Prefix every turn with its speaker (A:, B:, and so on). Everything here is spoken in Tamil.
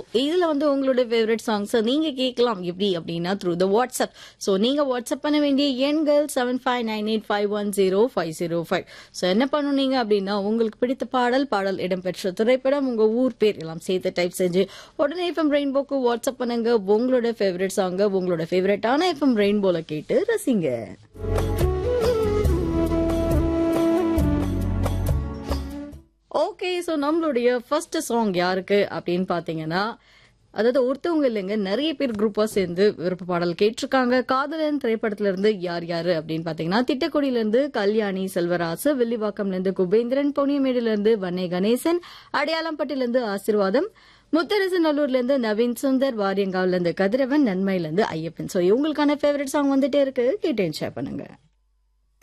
A: இதுல வந்து உங்களோட ஃபேவரட் சாங்ஸ் நீங்க கேட்கலாம் எப்படி அப்படின்னா த்ரூ த வாட்ஸ்அப் ஸோ நீங்க வாட்ஸ்அப் பண்ண வேண்டிய எண்கள் seven five nine eight five one zero five zero five so என்ன பண்ணுனீங்க அப்படின்னா உங்களுக்கு பிடித்த பாடல் பாடல் இடம்பெற்ற திரைப்படம் உங்க ஊர் பேர் எல்லாம் சேர்த்து டைப் செஞ்சு உடனே எஃப்எம் ரெயின்போக்கு வாட்ஸ்அப் பண்ணுங்க உங்களோட ஃபேவரட் சாங்க உங்களோட ஃபேவரட்டான எஃப்எம் ரெயின்போல கேட்டு ரசிங்க ஓகே ஸோ நம்மளுடைய ஃபர்ஸ்ட் சாங் யாருக்கு அப்படின்னு பார்த்தீங்கன்னா அதாவது ஒருத்தவங்க இல்லைங்க நிறைய பேர் குரூப்பா சேர்ந்து விருப்ப பாடல் கேட்டிருக்காங்க காதலன் திரைப்படத்துல இருந்து யார் யாரு அப்படின்னு பாத்தீங்கன்னா திட்டக்குடியில இருந்து கல்யாணி செல்வராசு வில்லிவாக்கம்ல இருந்து குபேந்திரன் பொன்னியமேடுல இருந்து வன்னே கணேசன் அடையாளம்பட்டில இருந்து ஆசிர்வாதம் முத்தரசு நல்லூர்ல இருந்து நவீன் சுந்தர் வாரியங்காவ்ல இருந்து கதிரவன் நன்மையில இருந்து ஐயப்பன் சோ இவங்களுக்கான ஃபேவரட் சாங் வந்துட்டே இருக்கு கேட்டு என்ஜாய் பண்ணுங்க